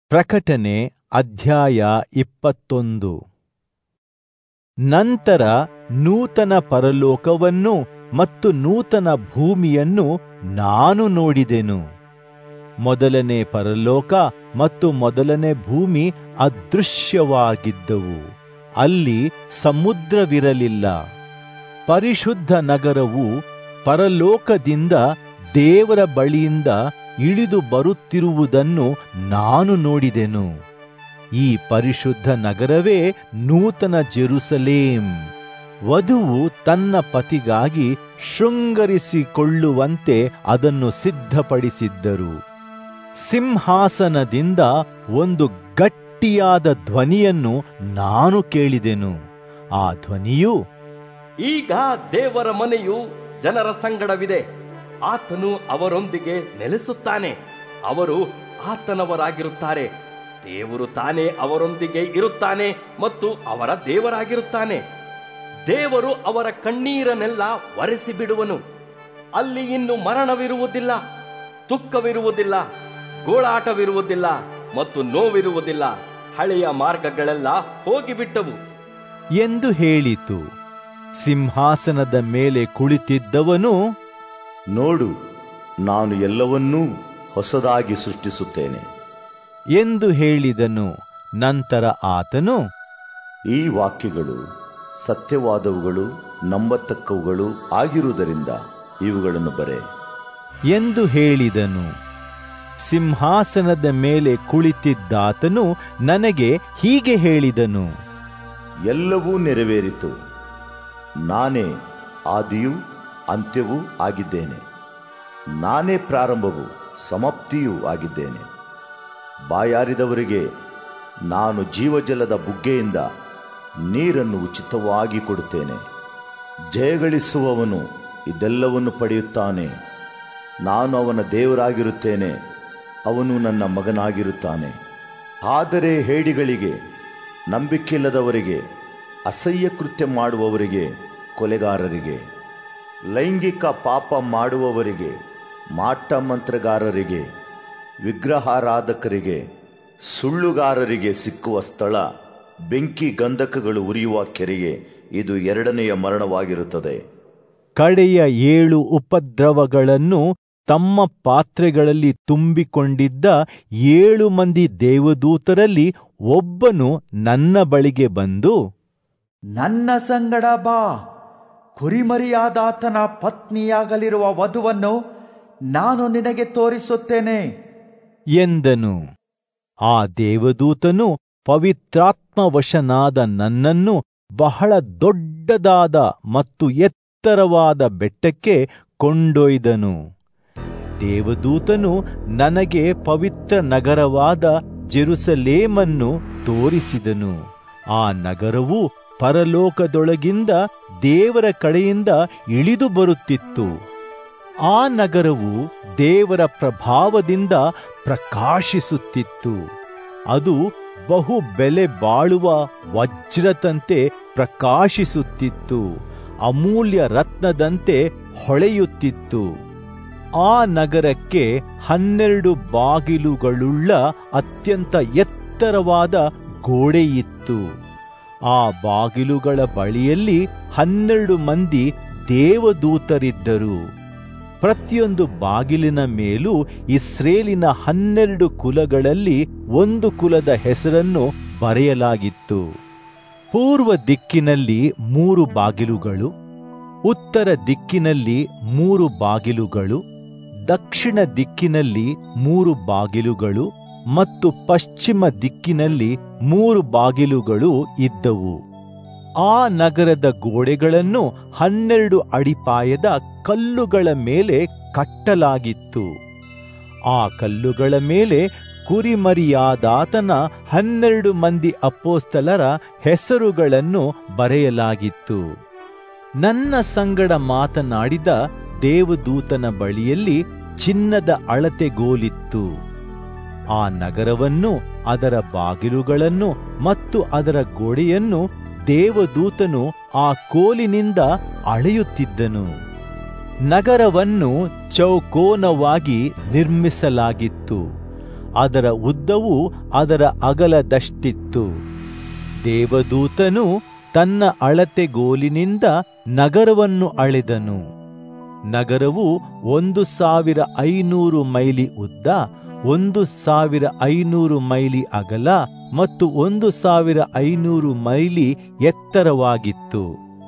ಪ್ರಕಟಣೆ ಅಧ್ಯಾಯ ಇಪ್ಪತ್ತೊಂದು ನಂತರ ನೂತನ ಪರಲೋಕವನ್ನು ಮತ್ತು ನೂತನ ಭೂಮಿಯನ್ನು ನಾನು ನೋಡಿದೆನು ಮೊದಲನೇ ಪರಲೋಕ ಮತ್ತು ಮೊದಲನೇ ಭೂಮಿ ಅದೃಶ್ಯವಾಗಿದ್ದವು ಅಲ್ಲಿ ಸಮುದ್ರವಿರಲಿಲ್ಲ ಪರಿಶುದ್ಧ ನಗರವು ಪರಲೋಕದಿಂದ ದೇವರ ಬಳಿಯಿಂದ ಇಳಿದು ಬರುತ್ತಿರುವುದನ್ನು ನಾನು ನೋಡಿದೆನು ಈ ಪರಿಶುದ್ಧ ನಗರವೇ ನೂತನ ಜೆರುಸಲೇಂ ವಧುವು ತನ್ನ ಪತಿಗಾಗಿ ಶೃಂಗರಿಸಿಕೊಳ್ಳುವಂತೆ ಅದನ್ನು ಸಿದ್ಧಪಡಿಸಿದ್ದರು ಸಿಂಹಾಸನದಿಂದ ಒಂದು ಗಟ್ಟಿಯಾದ ಧ್ವನಿಯನ್ನು ನಾನು ಕೇಳಿದೆನು ಆ ಧ್ವನಿಯು ಈಗ ದೇವರ ಮನೆಯು ಜನರ ಸಂಗಡವಿದೆ ಆತನು ಅವರೊಂದಿಗೆ ನೆಲೆಸುತ್ತಾನೆ ಅವರು ಆತನವರಾಗಿರುತ್ತಾರೆ ದೇವರು ತಾನೇ ಅವರೊಂದಿಗೆ ಇರುತ್ತಾನೆ ಮತ್ತು ಅವರ ದೇವರಾಗಿರುತ್ತಾನೆ ದೇವರು ಅವರ ಕಣ್ಣೀರನ್ನೆಲ್ಲ ಒರೆಸಿ ಬಿಡುವನು ಅಲ್ಲಿ ಇನ್ನು ಮರಣವಿರುವುದಿಲ್ಲ ದುಃಖವಿರುವುದಿಲ್ಲ ಗೋಳಾಟವಿರುವುದಿಲ್ಲ ಮತ್ತು ನೋವಿರುವುದಿಲ್ಲ ಹಳೆಯ ಮಾರ್ಗಗಳೆಲ್ಲ ಹೋಗಿಬಿಟ್ಟವು ಎಂದು ಹೇಳಿತು ಸಿಂಹಾಸನದ ಮೇಲೆ ಕುಳಿತಿದ್ದವನು ನೋಡು ನಾನು ಎಲ್ಲವನ್ನೂ ಹೊಸದಾಗಿ ಸೃಷ್ಟಿಸುತ್ತೇನೆ ಎಂದು ಹೇಳಿದನು ನಂತರ ಆತನು ಈ ವಾಕ್ಯಗಳು ಸತ್ಯವಾದವುಗಳು ನಂಬತಕ್ಕವುಗಳು ಆಗಿರುವುದರಿಂದ ಇವುಗಳನ್ನು ಬರೆ ಎಂದು ಹೇಳಿದನು ಸಿಂಹಾಸನದ ಮೇಲೆ ಕುಳಿತಿದ್ದಾತನು ನನಗೆ ಹೀಗೆ ಹೇಳಿದನು ಎಲ್ಲವೂ ನೆರವೇರಿತು ನಾನೇ ಆದಿಯೂ ಅಂತ್ಯವೂ ಆಗಿದ್ದೇನೆ ನಾನೇ ಪ್ರಾರಂಭವೂ ಸಮಾಪ್ತಿಯೂ ಆಗಿದ್ದೇನೆ ಬಾಯಾರಿದವರಿಗೆ ನಾನು ಜೀವಜಲದ ಬುಗ್ಗೆಯಿಂದ ನೀರನ್ನು ಉಚಿತವಾಗಿ ಕೊಡುತ್ತೇನೆ ಜಯಗಳಿಸುವವನು ಇದೆಲ್ಲವನ್ನು ಪಡೆಯುತ್ತಾನೆ ನಾನು ಅವನ ದೇವರಾಗಿರುತ್ತೇನೆ ಅವನು ನನ್ನ ಮಗನಾಗಿರುತ್ತಾನೆ ಆದರೆ ಹೇಡಿಗಳಿಗೆ ನಂಬಿಕೆಯಿಲ್ಲದವರಿಗೆ ಅಸಹ್ಯ ಕೃತ್ಯ ಮಾಡುವವರಿಗೆ ಕೊಲೆಗಾರರಿಗೆ ಲೈಂಗಿಕ ಪಾಪ ಮಾಡುವವರಿಗೆ ಮಾಟ ಮಂತ್ರಗಾರರಿಗೆ ವಿಗ್ರಹಾರಾಧಕರಿಗೆ ಸುಳ್ಳುಗಾರರಿಗೆ ಸಿಕ್ಕುವ ಸ್ಥಳ ಬೆಂಕಿ ಗಂಧಕಗಳು ಉರಿಯುವ ಕೆರೆಗೆ ಇದು ಎರಡನೆಯ ಮರಣವಾಗಿರುತ್ತದೆ ಕಡೆಯ ಏಳು ಉಪದ್ರವಗಳನ್ನು ತಮ್ಮ ಪಾತ್ರೆಗಳಲ್ಲಿ ತುಂಬಿಕೊಂಡಿದ್ದ ಏಳು ಮಂದಿ ದೇವದೂತರಲ್ಲಿ ಒಬ್ಬನು ನನ್ನ ಬಳಿಗೆ ಬಂದು ನನ್ನ ಸಂಗಡ ಬಾ ಕುರಿಮರಿಯಾದಾತನ ಪತ್ನಿಯಾಗಲಿರುವ ವಧುವನ್ನು ನಾನು ನಿನಗೆ ತೋರಿಸುತ್ತೇನೆ ಎಂದನು ಆ ದೇವದೂತನು ಪವಿತ್ರಾತ್ಮವಶನಾದ ನನ್ನನ್ನು ಬಹಳ ದೊಡ್ಡದಾದ ಮತ್ತು ಎತ್ತರವಾದ ಬೆಟ್ಟಕ್ಕೆ ಕೊಂಡೊಯ್ದನು ದೇವದೂತನು ನನಗೆ ಪವಿತ್ರ ನಗರವಾದ ಜೆರುಸಲೇಮನ್ನು ತೋರಿಸಿದನು ಆ ನಗರವು ಪರಲೋಕದೊಳಗಿಂದ ದೇವರ ಕಡೆಯಿಂದ ಇಳಿದು ಬರುತ್ತಿತ್ತು ಆ ನಗರವು ದೇವರ ಪ್ರಭಾವದಿಂದ ಪ್ರಕಾಶಿಸುತ್ತಿತ್ತು ಅದು ಬಹು ಬೆಲೆ ಬಾಳುವ ವಜ್ರದಂತೆ ಪ್ರಕಾಶಿಸುತ್ತಿತ್ತು ಅಮೂಲ್ಯ ರತ್ನದಂತೆ ಹೊಳೆಯುತ್ತಿತ್ತು ಆ ನಗರಕ್ಕೆ ಹನ್ನೆರಡು ಬಾಗಿಲುಗಳುಳ್ಳ ಅತ್ಯಂತ ಎತ್ತರವಾದ ಗೋಡೆಯಿತ್ತು ಆ ಬಾಗಿಲುಗಳ ಬಳಿಯಲ್ಲಿ ಹನ್ನೆರಡು ಮಂದಿ ದೇವದೂತರಿದ್ದರು ಪ್ರತಿಯೊಂದು ಬಾಗಿಲಿನ ಮೇಲೂ ಇಸ್ರೇಲಿನ ಹನ್ನೆರಡು ಕುಲಗಳಲ್ಲಿ ಒಂದು ಕುಲದ ಹೆಸರನ್ನು ಬರೆಯಲಾಗಿತ್ತು ಪೂರ್ವ ದಿಕ್ಕಿನಲ್ಲಿ ಮೂರು ಬಾಗಿಲುಗಳು ಉತ್ತರ ದಿಕ್ಕಿನಲ್ಲಿ ಮೂರು ಬಾಗಿಲುಗಳು ದಕ್ಷಿಣ ದಿಕ್ಕಿನಲ್ಲಿ ಮೂರು ಬಾಗಿಲುಗಳು ಮತ್ತು ಪಶ್ಚಿಮ ದಿಕ್ಕಿನಲ್ಲಿ ಮೂರು ಬಾಗಿಲುಗಳು ಇದ್ದವು ಆ ನಗರದ ಗೋಡೆಗಳನ್ನು ಹನ್ನೆರಡು ಅಡಿಪಾಯದ ಕಲ್ಲುಗಳ ಮೇಲೆ ಕಟ್ಟಲಾಗಿತ್ತು ಆ ಕಲ್ಲುಗಳ ಮೇಲೆ ಕುರಿಮರಿಯಾದಾತನ ಹನ್ನೆರಡು ಮಂದಿ ಅಪ್ಪೋಸ್ತಲರ ಹೆಸರುಗಳನ್ನು ಬರೆಯಲಾಗಿತ್ತು ನನ್ನ ಸಂಗಡ ಮಾತನಾಡಿದ ದೇವದೂತನ ಬಳಿಯಲ್ಲಿ ಚಿನ್ನದ ಅಳತೆಗೋಲಿತ್ತು ಆ ನಗರವನ್ನು ಅದರ ಬಾಗಿಲುಗಳನ್ನು ಮತ್ತು ಅದರ ಗೋಡೆಯನ್ನು ದೇವದೂತನು ಆ ಕೋಲಿನಿಂದ ಅಳೆಯುತ್ತಿದ್ದನು ನಗರವನ್ನು ಚೌಕೋನವಾಗಿ ನಿರ್ಮಿಸಲಾಗಿತ್ತು ಅದರ ಉದ್ದವು ಅದರ ಅಗಲದಷ್ಟಿತ್ತು ದೇವದೂತನು ತನ್ನ ಅಳತೆಗೋಲಿನಿಂದ ನಗರವನ್ನು ಅಳೆದನು ನಗರವು ಒಂದು ಸಾವಿರ ಐನೂರು ಮೈಲಿ ಉದ್ದ ಒಂದು ಸಾವಿರ ಐನೂರು ಮೈಲಿ ಅಗಲ ಮತ್ತು ಒಂದು ಸಾವಿರ ಐನೂರು ಮೈಲಿ ಎತ್ತರವಾಗಿತ್ತು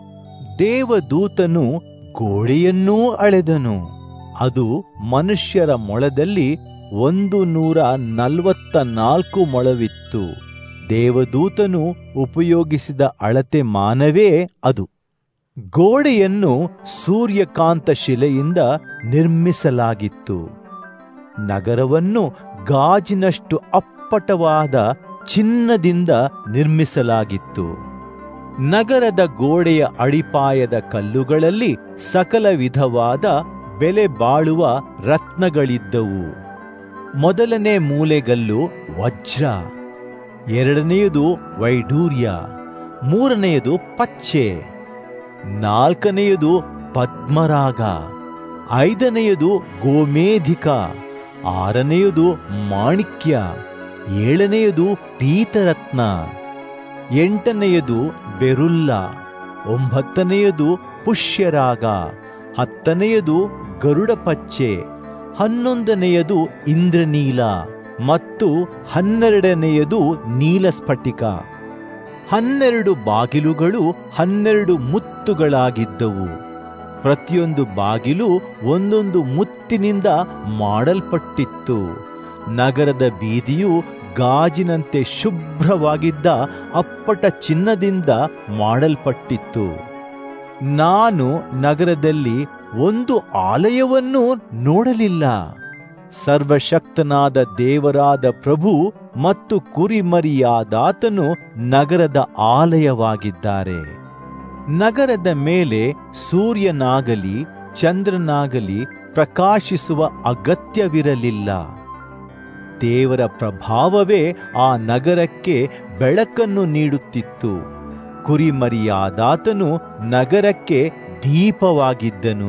ದೇವದೂತನು ಗೋಡೆಯನ್ನೂ ಅಳೆದನು ಅದು ಮನುಷ್ಯರ ಮೊಳದಲ್ಲಿ ಒಂದು ನೂರ ನಲವತ್ತ ನಾಲ್ಕು ಮೊಳವಿತ್ತು ದೇವದೂತನು ಉಪಯೋಗಿಸಿದ ಅಳತೆ ಮಾನವೇ ಅದು ಗೋಡೆಯನ್ನು ಸೂರ್ಯಕಾಂತ ಶಿಲೆಯಿಂದ ನಿರ್ಮಿಸಲಾಗಿತ್ತು ನಗರವನ್ನು ಗಾಜಿನಷ್ಟು ಅಪ್ಪಟವಾದ ಚಿನ್ನದಿಂದ ನಿರ್ಮಿಸಲಾಗಿತ್ತು ನಗರದ ಗೋಡೆಯ ಅಡಿಪಾಯದ ಕಲ್ಲುಗಳಲ್ಲಿ ಸಕಲ ವಿಧವಾದ ಬೆಲೆ ಬಾಳುವ ರತ್ನಗಳಿದ್ದವು ಮೊದಲನೇ ಮೂಲೆಗಲ್ಲು ವಜ್ರ ಎರಡನೆಯದು ವೈಡೂರ್ಯ ಮೂರನೆಯದು ಪಚ್ಚೆ ನಾಲ್ಕನೆಯದು ಪದ್ಮರಾಗ ಐದನೆಯದು ಗೋಮೇಧಿಕ ಆರನೆಯದು ಮಾಣಿಕ್ಯ ಏಳನೆಯದು ಪೀತರತ್ನ ಎಂಟನೆಯದು ಬೆರುಲ್ಲ ಒಂಬತ್ತನೆಯದು ಪುಷ್ಯರಾಗ ಹತ್ತನೆಯದು ಗರುಡ ಪಚ್ಚೆ ಹನ್ನೊಂದನೆಯದು ಇಂದ್ರನೀಲ ಮತ್ತು ಹನ್ನೆರಡನೆಯದು ನೀಲಸ್ಫಟಿಕ ಹನ್ನೆರಡು ಬಾಗಿಲುಗಳು ಹನ್ನೆರಡು ಮುತ್ತುಗಳಾಗಿದ್ದವು ಪ್ರತಿಯೊಂದು ಬಾಗಿಲು ಒಂದೊಂದು ಮುತ್ತಿನಿಂದ ಮಾಡಲ್ಪಟ್ಟಿತ್ತು ನಗರದ ಬೀದಿಯು ಗಾಜಿನಂತೆ ಶುಭ್ರವಾಗಿದ್ದ ಅಪ್ಪಟ ಚಿನ್ನದಿಂದ ಮಾಡಲ್ಪಟ್ಟಿತ್ತು ನಾನು ನಗರದಲ್ಲಿ ಒಂದು ಆಲಯವನ್ನೂ ನೋಡಲಿಲ್ಲ ಸರ್ವಶಕ್ತನಾದ ದೇವರಾದ ಪ್ರಭು ಮತ್ತು ಕುರಿಮರಿಯಾದಾತನು ನಗರದ ಆಲಯವಾಗಿದ್ದಾರೆ ನಗರದ ಮೇಲೆ ಸೂರ್ಯನಾಗಲಿ ಚಂದ್ರನಾಗಲಿ ಪ್ರಕಾಶಿಸುವ ಅಗತ್ಯವಿರಲಿಲ್ಲ ದೇವರ ಪ್ರಭಾವವೇ ಆ ನಗರಕ್ಕೆ ಬೆಳಕನ್ನು ನೀಡುತ್ತಿತ್ತು ಕುರಿಮರಿಯಾದಾತನು ನಗರಕ್ಕೆ ದೀಪವಾಗಿದ್ದನು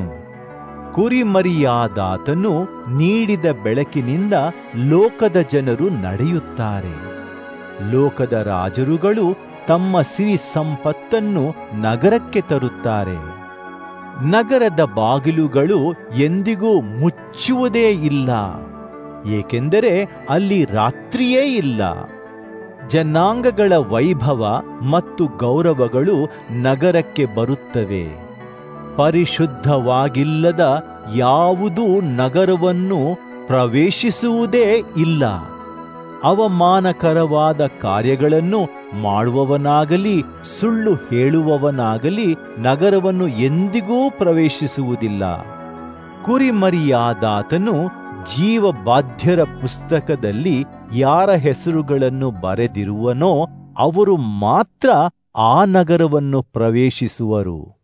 ಕುರಿಮರಿಯಾದಾತನು ನೀಡಿದ ಬೆಳಕಿನಿಂದ ಲೋಕದ ಜನರು ನಡೆಯುತ್ತಾರೆ ಲೋಕದ ರಾಜರುಗಳು ತಮ್ಮ ಸಿರಿ ಸಂಪತ್ತನ್ನು ನಗರಕ್ಕೆ ತರುತ್ತಾರೆ ನಗರದ ಬಾಗಿಲುಗಳು ಎಂದಿಗೂ ಮುಚ್ಚುವುದೇ ಇಲ್ಲ ಏಕೆಂದರೆ ಅಲ್ಲಿ ರಾತ್ರಿಯೇ ಇಲ್ಲ ಜನಾಂಗಗಳ ವೈಭವ ಮತ್ತು ಗೌರವಗಳು ನಗರಕ್ಕೆ ಬರುತ್ತವೆ ಪರಿಶುದ್ಧವಾಗಿಲ್ಲದ ಯಾವುದೂ ನಗರವನ್ನು ಪ್ರವೇಶಿಸುವುದೇ ಇಲ್ಲ ಅವಮಾನಕರವಾದ ಕಾರ್ಯಗಳನ್ನು ಮಾಡುವವನಾಗಲಿ ಸುಳ್ಳು ಹೇಳುವವನಾಗಲಿ ನಗರವನ್ನು ಎಂದಿಗೂ ಪ್ರವೇಶಿಸುವುದಿಲ್ಲ ಕುರಿಮರಿಯಾದಾತನು ಜೀವಬಾಧ್ಯರ ಪುಸ್ತಕದಲ್ಲಿ ಯಾರ ಹೆಸರುಗಳನ್ನು ಬರೆದಿರುವನೋ ಅವರು ಮಾತ್ರ ಆ ನಗರವನ್ನು ಪ್ರವೇಶಿಸುವರು